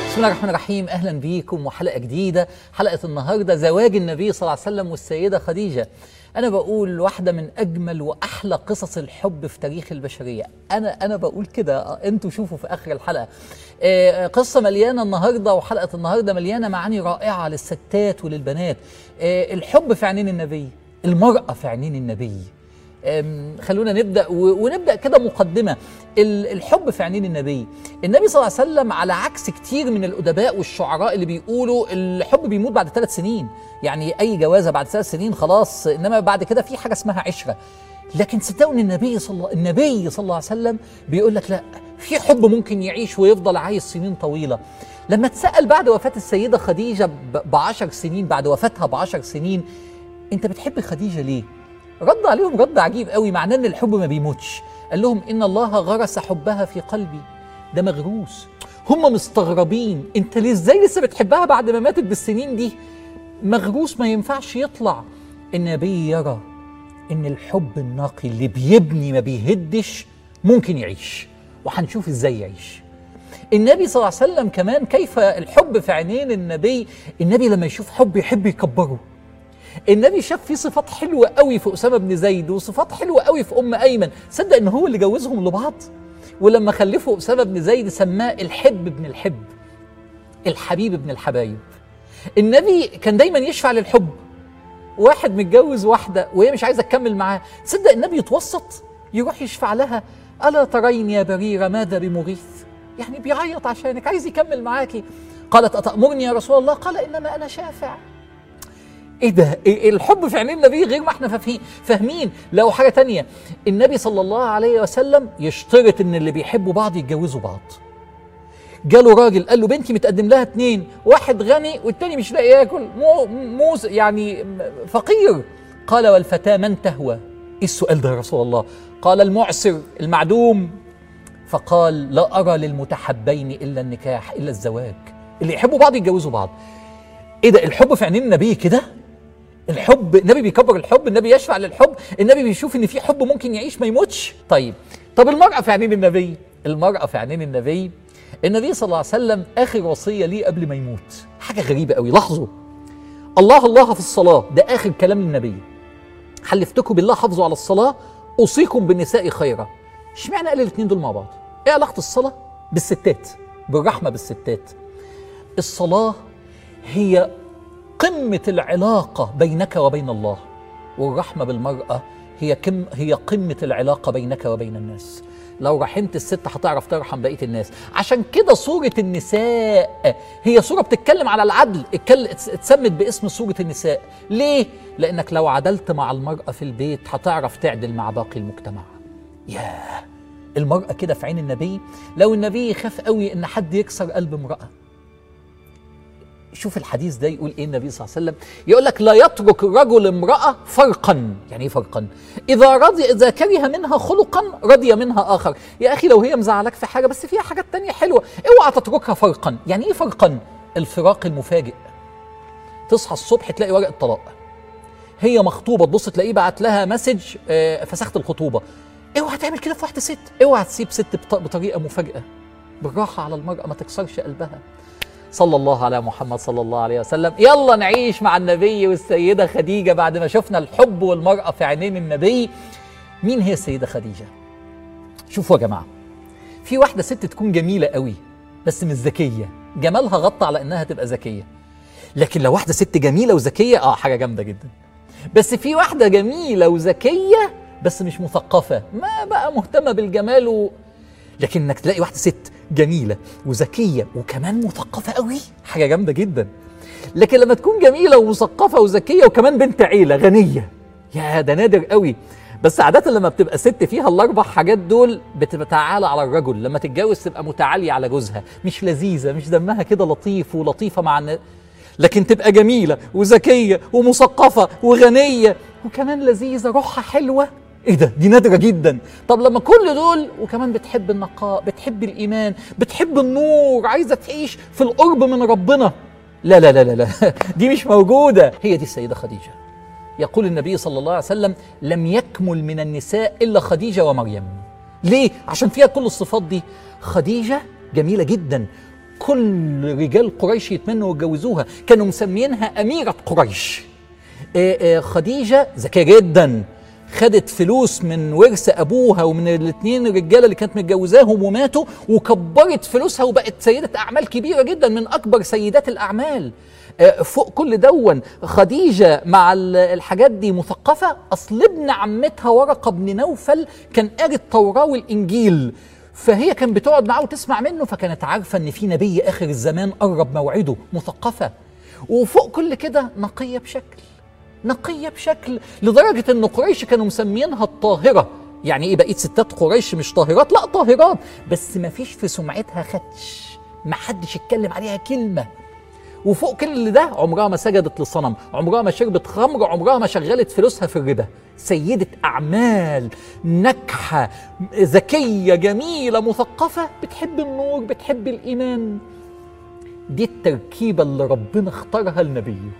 بسم الله الرحمن الرحيم اهلا بيكم وحلقه جديده حلقه النهارده زواج النبي صلى الله عليه وسلم والسيده خديجه انا بقول واحده من اجمل واحلى قصص الحب في تاريخ البشريه انا انا بقول كده آه، انتوا شوفوا في اخر الحلقه آه، قصه مليانه النهارده وحلقه النهارده مليانه معاني رائعه للستات وللبنات آه، الحب في عينين النبي المراه في عينين النبي أم، خلونا نبدا و- ونبدا كده مقدمه ال- الحب في عينين النبي النبي صلى الله عليه وسلم على عكس كتير من الادباء والشعراء اللي بيقولوا الحب بيموت بعد ثلاث سنين يعني اي جوازه بعد ثلاث سنين خلاص انما بعد كده في حاجه اسمها عشره لكن صدقوا ان النبي صلى الله النبي صلى الله عليه وسلم بيقول لك لا في حب ممكن يعيش ويفضل عايش سنين طويله لما اتسال بعد وفاه السيده خديجه ب- بعشر سنين بعد وفاتها بعشر سنين انت بتحب خديجه ليه رد عليهم رد عجيب قوي معناه ان الحب ما بيموتش قال لهم ان الله غرس حبها في قلبي ده مغروس هم مستغربين انت ليه ازاي لسه بتحبها بعد ما ماتت بالسنين دي مغروس ما ينفعش يطلع النبي يرى ان الحب النقي اللي بيبني ما بيهدش ممكن يعيش وهنشوف ازاي يعيش النبي صلى الله عليه وسلم كمان كيف الحب في عينين النبي النبي لما يشوف حب يحب يكبره النبي شاف فيه صفات حلوه قوي في اسامه بن زيد وصفات حلوه قوي في ام ايمن صدق ان هو اللي جوزهم لبعض ولما خلفوا اسامه بن زيد سماه الحب ابن الحب الحبيب ابن الحبايب النبي كان دايما يشفع للحب واحد متجوز واحده وهي مش عايزه تكمل معاه تصدق النبي يتوسط يروح يشفع لها الا ترين يا بريره ماذا بمغيث يعني بيعيط عشانك عايز يكمل معاكي قالت اتامرني يا رسول الله قال انما انا شافع ايه ده إيه الحب في عينين النبي غير ما احنا فاهمين فاهمين لو حاجه تانية النبي صلى الله عليه وسلم يشترط ان اللي بيحبوا بعض يتجوزوا بعض جاله راجل قال له بنتي متقدم لها اتنين واحد غني والتاني مش لاقي ياكل مو موز يعني فقير قال والفتاة من تهوى ايه السؤال ده يا رسول الله قال المعسر المعدوم فقال لا ارى للمتحبين الا النكاح الا الزواج اللي يحبوا بعض يتجوزوا بعض ايه ده الحب في عينين النبي كده الحب النبي بيكبر الحب النبي يشفع للحب النبي بيشوف ان في حب ممكن يعيش ما يموتش طيب طب المرأة في عينين النبي المرأة في عينين النبي النبي صلى الله عليه وسلم آخر وصية ليه قبل ما يموت حاجة غريبة قوي لاحظوا الله الله في الصلاة ده آخر كلام النبي حلفتكم بالله حافظوا على الصلاة أوصيكم بالنساء خيرا اشمعنى قال الاثنين دول مع بعض ايه علاقة الصلاة بالستات بالرحمة بالستات الصلاة هي قمة العلاقة بينك وبين الله والرحمة بالمرأة هي كم هي قمة العلاقة بينك وبين الناس لو رحمت الست هتعرف ترحم بقية الناس عشان كده سورة النساء هي سورة بتتكلم على العدل اتكل- اتس- اتسمت باسم سورة النساء ليه؟ لأنك لو عدلت مع المرأة في البيت هتعرف تعدل مع باقي المجتمع ياه المرأة كده في عين النبي لو النبي يخاف قوي ان حد يكسر قلب امرأة شوف الحديث ده يقول ايه النبي صلى الله عليه وسلم يقول لك لا يترك الرجل امرأة فرقا يعني ايه فرقا اذا رضي اذا كره منها خلقا رضي منها اخر يا اخي لو هي مزعلك في حاجة بس فيها حاجات تانية حلوة اوعى تتركها فرقا يعني ايه فرقا الفراق المفاجئ تصحى الصبح تلاقي ورقة طلاق هي مخطوبة تبص تلاقيه بعت لها مسج آه، فسخت الخطوبة اوعى تعمل كده في واحدة ست اوعى تسيب ست بط- بطريقة مفاجئة بالراحة على المرأة ما تكسرش قلبها صلى الله على محمد صلى الله عليه وسلم يلا نعيش مع النبي والسيدة خديجة بعد ما شفنا الحب والمرأة في عينين النبي مين هي السيدة خديجة شوفوا يا جماعة في واحدة ست تكون جميلة قوي بس مش ذكية جمالها غطى على انها تبقى ذكية لكن لو واحدة ست جميلة وذكية اه حاجة جامدة جدا بس في واحدة جميلة وذكية بس مش مثقفة ما بقى مهتمة بالجمال و... لكن انك تلاقي واحده ست جميله وذكيه وكمان مثقفه قوي حاجه جامده جدا لكن لما تكون جميله ومثقفه وذكيه وكمان بنت عيله غنيه يا ده نادر قوي بس عادة لما بتبقى ست فيها الأربع حاجات دول بتتعالى على الرجل لما تتجوز تبقى متعالية على جوزها مش لذيذة مش دمها كده لطيف ولطيفة مع الناس لكن تبقى جميلة وذكية ومثقفة وغنية وكمان لذيذة روحها حلوة ايه ده دي نادرة جدا طب لما كل دول وكمان بتحب النقاء بتحب الإيمان بتحب النور عايزة تعيش في القرب من ربنا لا لا لا لا, لا. دي مش موجودة هي دي السيدة خديجة يقول النبي صلى الله عليه وسلم لم يكمل من النساء إلا خديجة ومريم ليه؟ عشان فيها كل الصفات دي خديجة جميلة جدا كل رجال قريش يتمنوا يتجوزوها كانوا مسمينها أميرة قريش آه، آه، خديجة ذكية جدا خدت فلوس من ورث ابوها ومن الاثنين الرجاله اللي كانت متجوزاهم وماتوا وكبرت فلوسها وبقت سيده اعمال كبيره جدا من اكبر سيدات الاعمال آه، فوق كل دون خديجه مع ال- الحاجات دي مثقفه اصل ابن عمتها ورقه بن نوفل كان قاري التوراه والانجيل فهي كان بتقعد معاه وتسمع منه فكانت عارفه ان في نبي اخر الزمان قرب موعده مثقفه وفوق كل كده نقيه بشكل نقية بشكل لدرجة ان قريش كانوا مسمينها الطاهرة يعني ايه بقيت ستات قريش مش طاهرات لا طاهرات بس ما فيش في سمعتها خدش ما حدش يتكلم عليها كلمة وفوق كل ده عمرها ما سجدت للصنم عمرها ما شربت خمر عمرها ما شغلت فلوسها في الربا سيدة أعمال ناجحة ذكية جميلة مثقفة بتحب النور بتحب الإيمان دي التركيبة اللي ربنا اختارها لنبيه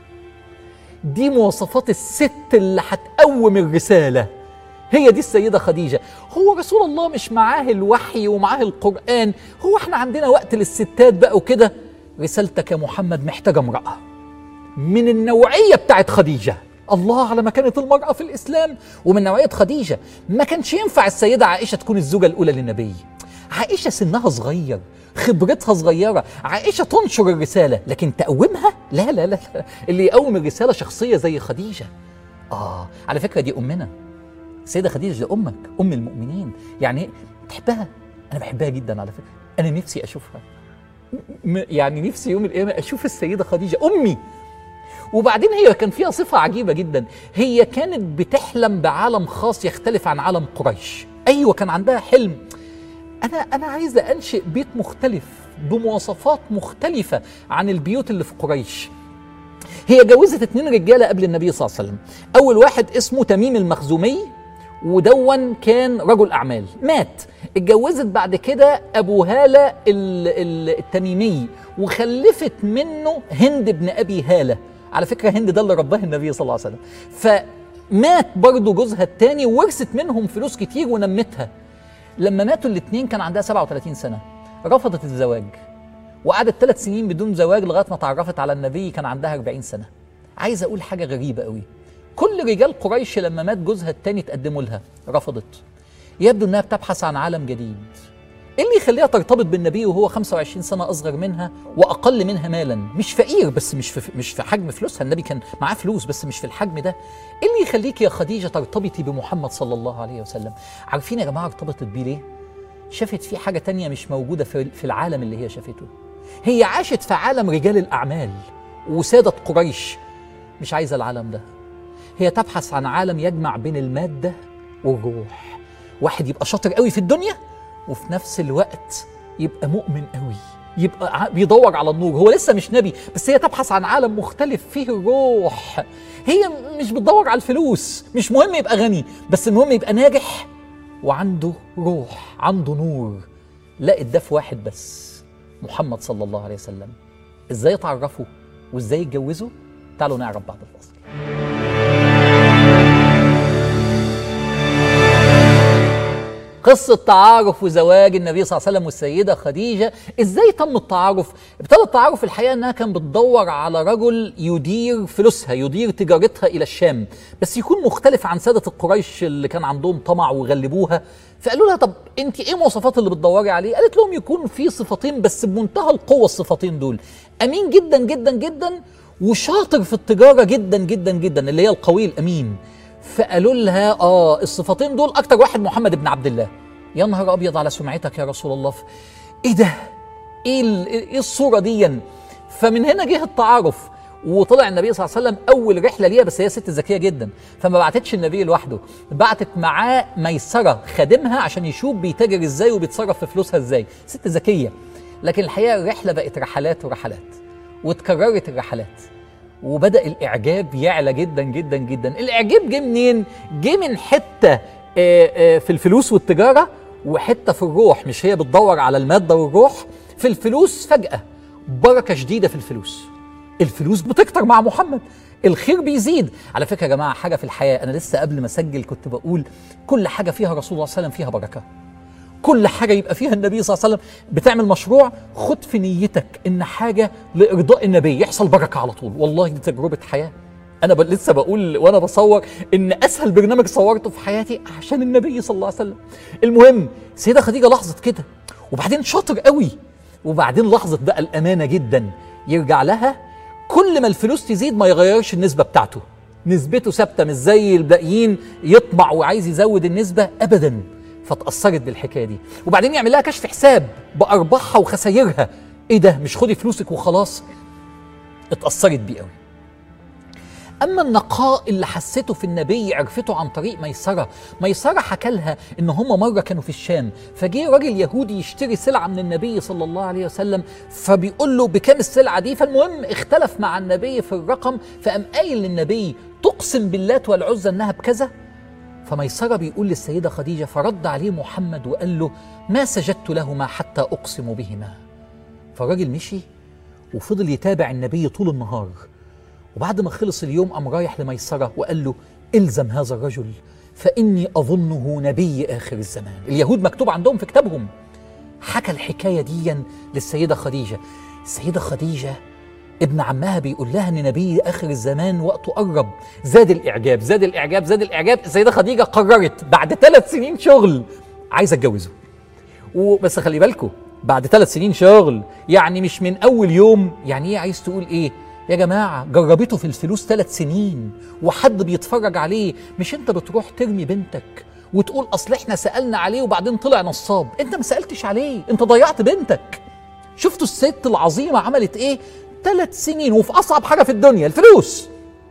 دي مواصفات الست اللي هتقوم الرسالة هي دي السيدة خديجة هو رسول الله مش معاه الوحي ومعاه القرآن هو احنا عندنا وقت للستات بقى وكده رسالتك يا محمد محتاجة امرأة من النوعية بتاعت خديجة الله على مكانة المرأة في الإسلام ومن نوعية خديجة ما كانش ينفع السيدة عائشة تكون الزوجة الأولى للنبي عائشة سنها صغير خبرتها صغيرة عائشة تنشر الرسالة لكن تقومها لا لا لا لا. اللي يقوم الرسالة شخصية زي خديجة آه على فكرة دي أمنا السيدة خديجة دي أمك أم المؤمنين يعني تحبها أنا بحبها جدا على فكرة أنا نفسي أشوفها م- يعني نفسي يوم القيامة أشوف السيدة خديجة أمي وبعدين هي كان فيها صفة عجيبة جدا هي كانت بتحلم بعالم خاص يختلف عن عالم قريش أيوة كان عندها حلم أنا أنا عايزة أنشئ بيت مختلف بمواصفات مختلفة عن البيوت اللي في قريش هي جوزت اتنين رجالة قبل النبي صلى الله عليه وسلم أول واحد اسمه تميم المخزومي ودون كان رجل أعمال مات اتجوزت بعد كده أبو هالة ال- ال- التميمي وخلفت منه هند بن أبي هالة على فكرة هند ده اللي رباه النبي صلى الله عليه وسلم فمات برضه جوزها التاني وورثت منهم فلوس كتير ونمتها لما ماتوا الاثنين كان عندها 37 سنة رفضت الزواج وقعدت ثلاث سنين بدون زواج لغاية ما تعرفت على النبي كان عندها 40 سنة عايز أقول حاجة غريبة قوي كل رجال قريش لما مات جوزها التاني تقدموا لها رفضت يبدو انها بتبحث عن عالم جديد ايه اللي يخليها ترتبط بالنبي وهو 25 سنه اصغر منها واقل منها مالا مش فقير بس مش في مش في حجم فلوسها النبي كان معاه فلوس بس مش في الحجم ده ايه اللي يخليك يا خديجه ترتبطي بمحمد صلى الله عليه وسلم عارفين يا جماعه ارتبطت بيه ليه شافت فيه حاجه تانية مش موجوده في في العالم اللي هي شافته هي عاشت في عالم رجال الاعمال وساده قريش مش عايزه العالم ده هي تبحث عن عالم يجمع بين الماده والروح واحد يبقى شاطر قوي في الدنيا وفي نفس الوقت يبقى مؤمن قوي يبقى ع- بيدور على النور هو لسه مش نبي بس هي تبحث عن عالم مختلف فيه الروح هي مش بتدور على الفلوس مش مهم يبقى غني بس المهم يبقى ناجح وعنده روح عنده نور لقت ده في واحد بس محمد صلى الله عليه وسلم ازاي تعرفوا وازاي يتجوزوا تعالوا نعرف بعد الفاصل قصة تعارف وزواج النبي صلى الله عليه وسلم والسيدة خديجة ازاي تم التعارف؟ ابتدى التعارف الحقيقة انها كانت بتدور على رجل يدير فلوسها يدير تجارتها الى الشام بس يكون مختلف عن سادة القريش اللي كان عندهم طمع وغلبوها فقالوا لها طب انت ايه المواصفات اللي بتدوري عليه؟ قالت لهم يكون في صفتين بس بمنتهى القوة الصفتين دول امين جدا جدا جدا وشاطر في التجارة جدا جدا جدا اللي هي القوي الامين فقالوا لها اه الصفتين دول اكتر واحد محمد بن عبد الله يا نهار ابيض على سمعتك يا رسول الله ايه ده ايه ال- ايه الصوره دي فمن هنا جه التعارف وطلع النبي صلى الله عليه وسلم اول رحله ليها بس هي ست ذكيه جدا فما بعتتش النبي لوحده بعتت معاه ميسره خادمها عشان يشوف بيتاجر ازاي وبيتصرف في فلوسها ازاي ست ذكيه لكن الحقيقه الرحله بقت رحلات ورحلات واتكررت الرحلات وبدا الاعجاب يعلى جدا جدا جدا الاعجاب جه منين جه من حته آه، آه، في الفلوس والتجاره وحته في الروح مش هي بتدور على الماده والروح في الفلوس فجاه بركه شديده في الفلوس الفلوس بتكتر مع محمد الخير بيزيد على فكره يا جماعه حاجه في الحياه انا لسه قبل ما اسجل كنت بقول كل حاجه فيها رسول الله صلى الله عليه وسلم فيها بركه كل حاجه يبقى فيها النبي صلى الله عليه وسلم بتعمل مشروع خد في نيتك ان حاجه لارضاء النبي يحصل بركه على طول والله دي تجربه حياه انا ب... لسه بقول وانا بصور ان اسهل برنامج صورته في حياتي عشان النبي صلى الله عليه وسلم المهم سيده خديجه لاحظت كده وبعدين شاطر قوي وبعدين لاحظت بقى الامانه جدا يرجع لها كل ما الفلوس تزيد ما يغيرش النسبه بتاعته نسبته ثابته مش زي الباقيين يطمع وعايز يزود النسبه ابدا فتاثرت بالحكايه دي وبعدين يعمل لها كشف حساب بارباحها وخسايرها ايه ده مش خدي فلوسك وخلاص اتاثرت بيه قوي اما النقاء اللي حسيته في النبي عرفته عن طريق ميسره ميسره حكى لها ان هم مره كانوا في الشام فجه راجل يهودي يشتري سلعه من النبي صلى الله عليه وسلم فبيقول له بكام السلعه دي فالمهم اختلف مع النبي في الرقم فقام قايل للنبي تقسم باللات والعزى انها بكذا فميسره بيقول للسيده خديجه فرد عليه محمد وقال له ما سجدت لهما حتى اقسم بهما فالراجل مشي وفضل يتابع النبي طول النهار وبعد ما خلص اليوم قام رايح لميسره وقال له الزم هذا الرجل فاني اظنه نبي اخر الزمان اليهود مكتوب عندهم في كتابهم حكى الحكايه دي للسيده خديجه السيده خديجه ابن عمها بيقول لها ان نبي اخر الزمان وقته قرب زاد الاعجاب زاد الاعجاب زاد الاعجاب السيده خديجه قررت بعد ثلاث سنين شغل عايزه اتجوزه وبس خلي بالكم بعد ثلاث سنين شغل يعني مش من اول يوم يعني ايه عايز تقول ايه يا جماعة جربته في الفلوس ثلاث سنين وحد بيتفرج عليه مش انت بتروح ترمي بنتك وتقول اصل احنا سألنا عليه وبعدين طلع نصاب انت ما سألتش عليه انت ضيعت بنتك شفتوا الست العظيمة عملت ايه ثلاث سنين وفي اصعب حاجة في الدنيا الفلوس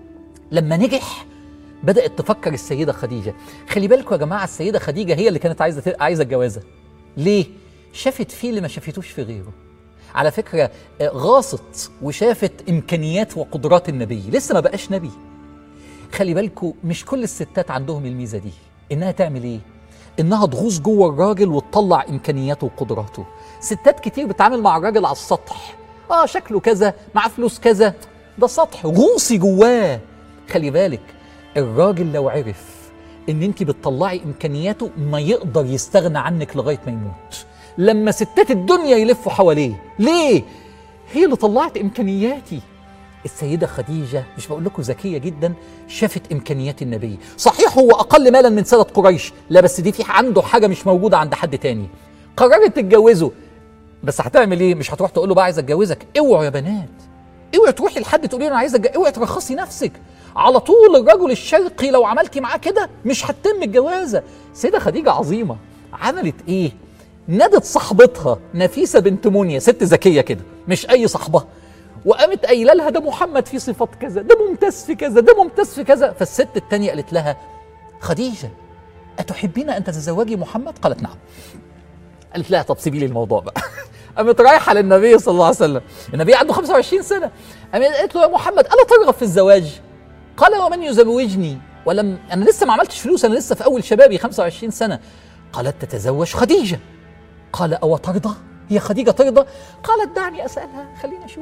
لما نجح بدأت تفكر السيدة خديجة خلي بالكم يا جماعة السيدة خديجة هي اللي كانت عايزة عايزة الجوازة ليه شافت فيه اللي ما شافتوش في غيره على فكرة غاصت وشافت إمكانيات وقدرات النبي لسه ما بقاش نبي خلي بالكم مش كل الستات عندهم الميزة دي إنها تعمل إيه؟ إنها تغوص جوه الراجل وتطلع إمكانياته وقدراته ستات كتير بتتعامل مع الراجل على السطح آه شكله كذا مع فلوس كذا ده سطح غوصي جواه خلي بالك الراجل لو عرف ان انت بتطلعي امكانياته ما يقدر يستغنى عنك لغايه ما يموت لما ستات الدنيا يلفوا حواليه ليه هي اللي طلعت امكانياتي السيدة خديجة مش بقول لكم ذكية جدا شافت إمكانيات النبي صحيح هو أقل مالا من سادة قريش لا بس دي في عنده حاجة مش موجودة عند حد تاني قررت تتجوزه بس هتعمل ايه مش هتروح تقول له بقى عايز اتجوزك اوعوا يا بنات اوعي تروحي لحد تقولي له انا عايز أتج... اوعي ترخصي نفسك على طول الرجل الشرقي لو عملتي معاه كده مش هتتم الجوازه سيده خديجه عظيمه عملت ايه نادت صاحبتها نفيسه بنت منيا ست ذكيه كده مش اي صاحبه وقامت قايله لها ده محمد فيه صفات كذا ده ممتاز في كذا ده ممتاز في كذا فالست التانية قالت لها خديجه اتحبين ان تتزوجي محمد قالت نعم قالت لها طب سيبي لي الموضوع بقى قامت رايحه للنبي صلى الله عليه وسلم النبي عنده 25 سنه قامت قالت له يا محمد الا ترغب في الزواج قال ومن يزوجني ولم انا لسه ما عملتش فلوس انا لسه في اول شبابي 25 سنه قالت تتزوج خديجه قال او ترضى هي خديجه ترضى قالت دعني اسالها خليني اشوف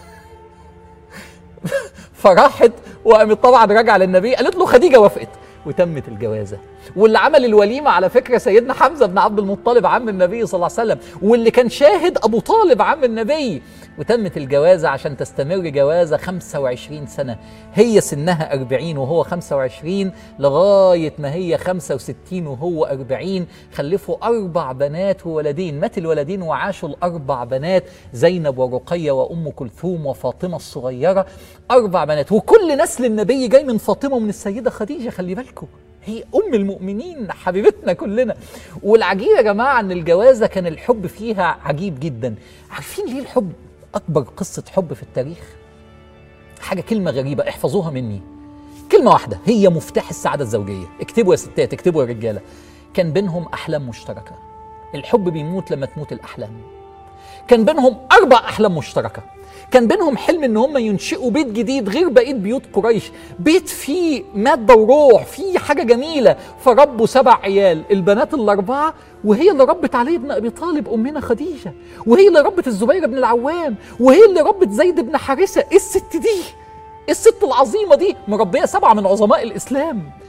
فراحت وقامت طبعا راجعه للنبي قالت له خديجه وافقت وتمت الجوازه واللي عمل الوليمه على فكره سيدنا حمزه بن عبد المطلب عم النبي صلى الله عليه وسلم واللي كان شاهد ابو طالب عم النبي وتمت الجوازه عشان تستمر جوازه 25 سنه هي سنها 40 وهو 25 لغايه ما هي 65 وهو 40 خلفوا اربع بنات وولدين مات الولدين وعاشوا الاربع بنات زينب ورقيه وام كلثوم وفاطمه الصغيره اربع بنات وكل نسل النبي جاي من فاطمه ومن السيده خديجه خلي بالكم هي ام المؤمنين حبيبتنا كلنا والعجيب يا جماعه ان الجوازه كان الحب فيها عجيب جدا عارفين ليه الحب اكبر قصه حب في التاريخ حاجه كلمه غريبه احفظوها مني كلمه واحده هي مفتاح السعاده الزوجيه اكتبوا يا ستات اكتبوا يا رجاله كان بينهم احلام مشتركه الحب بيموت لما تموت الاحلام كان بينهم اربع احلام مشتركه كان بينهم حلم ان هم ينشئوا بيت جديد غير بقيه بيوت قريش بيت فيه ماده وروح فيه حاجه جميله فربوا سبع عيال البنات الاربعه وهي اللي ربت علي بن ابي طالب امنا خديجه وهي اللي ربت الزبير بن العوام وهي اللي ربت زيد بن حارثه الست دي الست العظيمه دي مربيه سبعه من عظماء الاسلام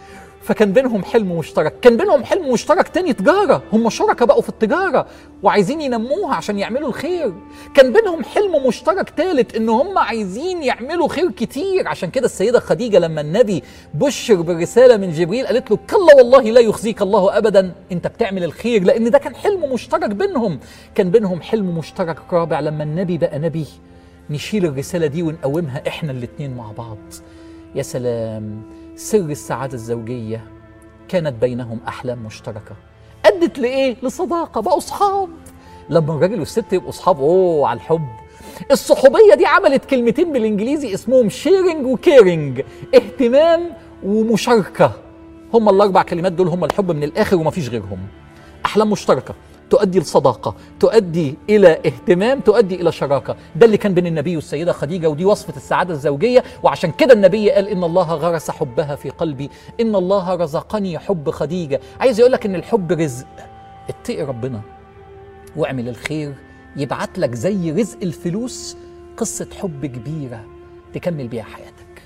فكان بينهم حلم مشترك كان بينهم حلم مشترك تاني تجارة هم شركة بقوا في التجارة وعايزين ينموها عشان يعملوا الخير كان بينهم حلم مشترك تالت ان هم عايزين يعملوا خير كتير عشان كده السيدة خديجة لما النبي بشر بالرسالة من جبريل قالت له كلا والله لا يخزيك الله ابدا انت بتعمل الخير لان ده كان حلم مشترك بينهم كان بينهم حلم مشترك رابع لما النبي بقى نبي نشيل الرسالة دي ونقومها احنا الاتنين مع بعض يا سلام سر السعادة الزوجية كانت بينهم أحلام مشتركة أدت لإيه؟ لصداقة بقوا أصحاب لما الراجل والست يبقوا أصحاب أوه على الحب الصحوبية دي عملت كلمتين بالإنجليزي اسمهم شيرنج وكيرنج اهتمام ومشاركة هم الأربع كلمات دول هم الحب من الآخر ومفيش غيرهم أحلام مشتركة تؤدي لصداقة تؤدي إلى اهتمام تؤدي إلى شراكة ده اللي كان بين النبي والسيدة خديجة ودي وصفة السعادة الزوجية وعشان كده النبي قال إن الله غرس حبها في قلبي إن الله رزقني حب خديجة عايز يقول لك إن الحب رزق اتقي ربنا واعمل الخير يبعت لك زي رزق الفلوس قصة حب كبيرة تكمل بيها حياتك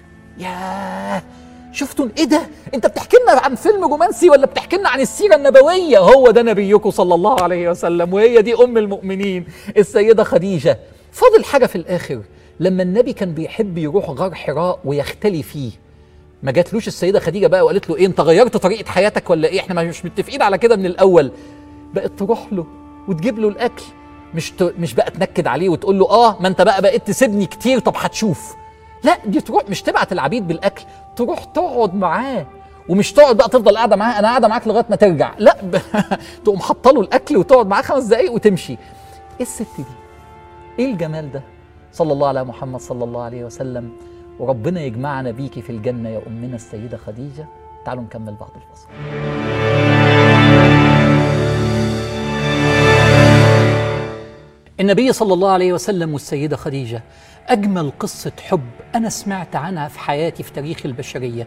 ياه شفتوا ايه ده انت بتحكي لنا عن فيلم رومانسي ولا بتحكي لنا عن السيره النبويه هو ده نبيكم صلى الله عليه وسلم وهي دي ام المؤمنين السيده خديجه فاضل حاجه في الاخر لما النبي كان بيحب يروح غار حراء ويختلي فيه ما جاتلوش السيده خديجه بقى وقالت له ايه انت غيرت طريقه حياتك ولا ايه احنا مش متفقين على كده من الاول بقت تروح له وتجيب له الاكل مش ت... مش بقى تنكد عليه وتقول له اه ما انت بقى بقيت تسيبني كتير طب هتشوف لا دي تروح مش تبعت العبيد بالاكل تروح تقعد معاه ومش تقعد بقى تفضل قاعده معاه انا قاعده معاك لغايه ما ترجع لا ب... تقوم حاطه له الاكل وتقعد معاه خمس دقائق وتمشي ايه الست دي ايه الجمال ده صلى الله على محمد صلى الله عليه وسلم وربنا يجمعنا بيكي في الجنه يا امنا السيده خديجه تعالوا نكمل بعد الفصل النبي صلى الله عليه وسلم والسيدة خديجة أجمل قصة حب أنا سمعت عنها في حياتي في تاريخ البشرية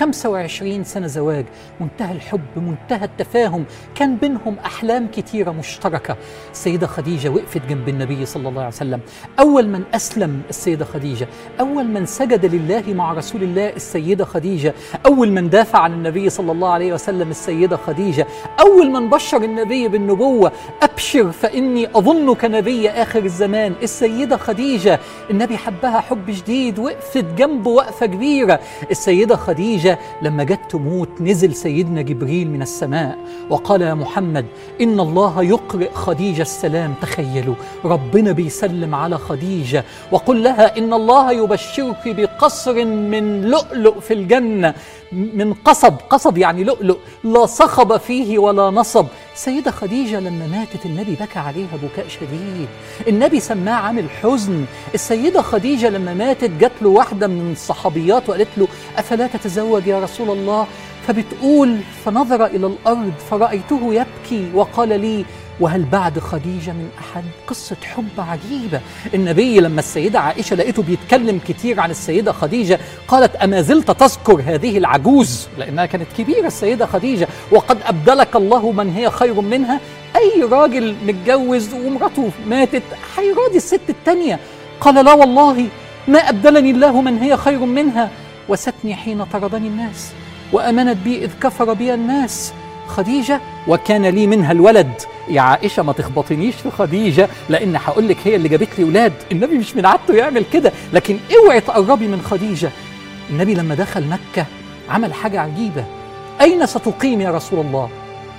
25 سنة زواج منتهى الحب منتهى التفاهم كان بينهم أحلام كتيرة مشتركة السيدة خديجة وقفت جنب النبي صلى الله عليه وسلم أول من أسلم السيدة خديجة أول من سجد لله مع رسول الله السيدة خديجة أول من دافع عن النبي صلى الله عليه وسلم السيدة خديجة أول من بشر النبي بالنبوة أبشر فإني أظنك نبي آخر الزمان السيدة خديجة النبي حبها حب شديد وقفت جنبه وقفة كبيرة السيدة خديجة لما جت تموت نزل سيدنا جبريل من السماء وقال يا محمد إن الله يقرئ خديجة السلام تخيلوا ربنا بيسلم على خديجة وقل لها إن الله يبشرك بقصر من لؤلؤ في الجنة من قصب قصب يعني لؤلؤ لا صخب فيه ولا نصب سيدة خديجة لما ماتت النبي بكى عليها بكاء شديد النبي سماه عامل حزن السيدة خديجة لما ماتت جات له واحدة من الصحابيات وقالت له أفلا تتزوج يا رسول الله فبتقول فنظر إلى الأرض فرأيته يبكي وقال لي وهل بعد خديجة من أحد قصة حب عجيبة النبي لما السيدة عائشة لقيته بيتكلم كتير عن السيدة خديجة قالت أما زلت تذكر هذه العجوز لأنها كانت كبيرة السيدة خديجة وقد أبدلك الله من هي خير منها أي راجل متجوز ومراته ماتت هيراضي الست التانية قال لا والله ما أبدلني الله من هي خير منها وستني حين طردني الناس وأمنت بي إذ كفر بي الناس خديجة وكان لي منها الولد يا عائشة ما تخبطنيش في خديجة لأن هقول لك هي اللي جابت لي ولاد النبي مش من عادته يعمل كده لكن اوعي تقربي من خديجة النبي لما دخل مكة عمل حاجة عجيبة أين ستقيم يا رسول الله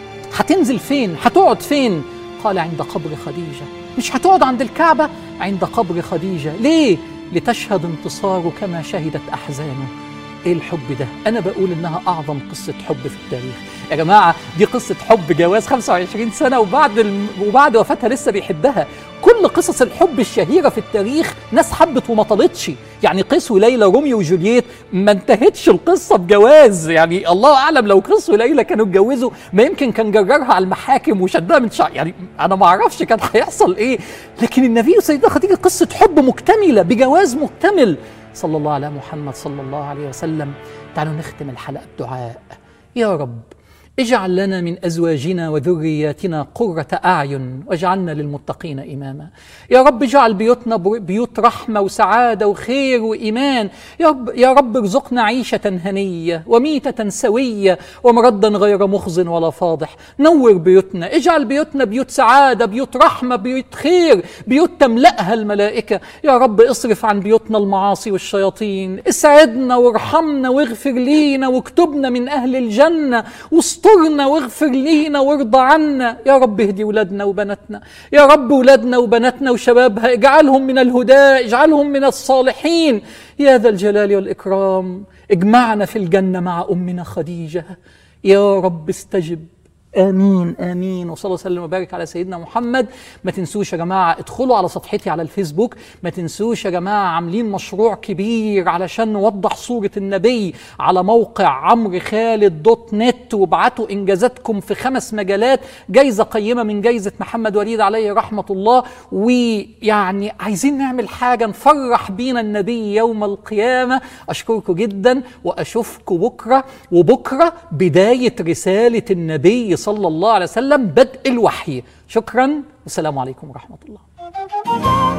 هتنزل فين هتقعد فين قال عند قبر خديجة مش هتقعد عند الكعبة عند قبر خديجة ليه لتشهد انتصاره كما شهدت أحزانه ايه الحب ده انا بقول انها اعظم قصه حب في التاريخ يا جماعه دي قصه حب جواز 25 سنه وبعد الم... وبعد وفاتها لسه بيحبها كل قصص الحب الشهيره في التاريخ ناس حبت وما طلتش يعني قيس وليلى روميو وجولييت ما انتهتش القصه بجواز يعني الله اعلم لو قيس وليلى كانوا اتجوزوا ما يمكن كان جررها على المحاكم وشدها من شعر يعني انا ما اعرفش كان هيحصل ايه لكن النبي وسيدنا خديجه قصه حب مكتمله بجواز مكتمل صلى الله على محمد صلى الله عليه وسلم تعالوا نختم الحلقة بدعاء يا رب اجعل لنا من ازواجنا وذرياتنا قرة اعين واجعلنا للمتقين اماما. يا رب اجعل بيوتنا بيوت رحمه وسعاده وخير وايمان، يا رب يا رب ارزقنا عيشه هنيه وميته سويه ومردا غير مخز ولا فاضح. نور بيوتنا، اجعل بيوتنا بيوت سعاده، بيوت رحمه، بيوت خير، بيوت تملاها الملائكه. يا رب اصرف عن بيوتنا المعاصي والشياطين، اسعدنا وارحمنا واغفر لينا واكتبنا من اهل الجنه واستر استرنا واغفر لينا وارضى عنا يا رب اهدي ولادنا وبناتنا يا رب ولادنا وبناتنا وشبابها اجعلهم من الهدى اجعلهم من الصالحين يا ذا الجلال والإكرام اجمعنا في الجنة مع أمنا خديجة يا رب استجب امين امين وصلى الله وسلم وبارك على سيدنا محمد ما تنسوش يا جماعه ادخلوا على صفحتي على الفيسبوك ما تنسوش يا جماعه عاملين مشروع كبير علشان نوضح صوره النبي على موقع عمرو خالد دوت نت وابعتوا انجازاتكم في خمس مجالات جايزه قيمه من جايزه محمد وليد عليه رحمه الله ويعني عايزين نعمل حاجه نفرح بينا النبي يوم القيامه اشكركم جدا واشوفكم بكره وبكره بدايه رساله النبي صلى الله عليه وسلم بدء الوحي شكرا والسلام عليكم ورحمه الله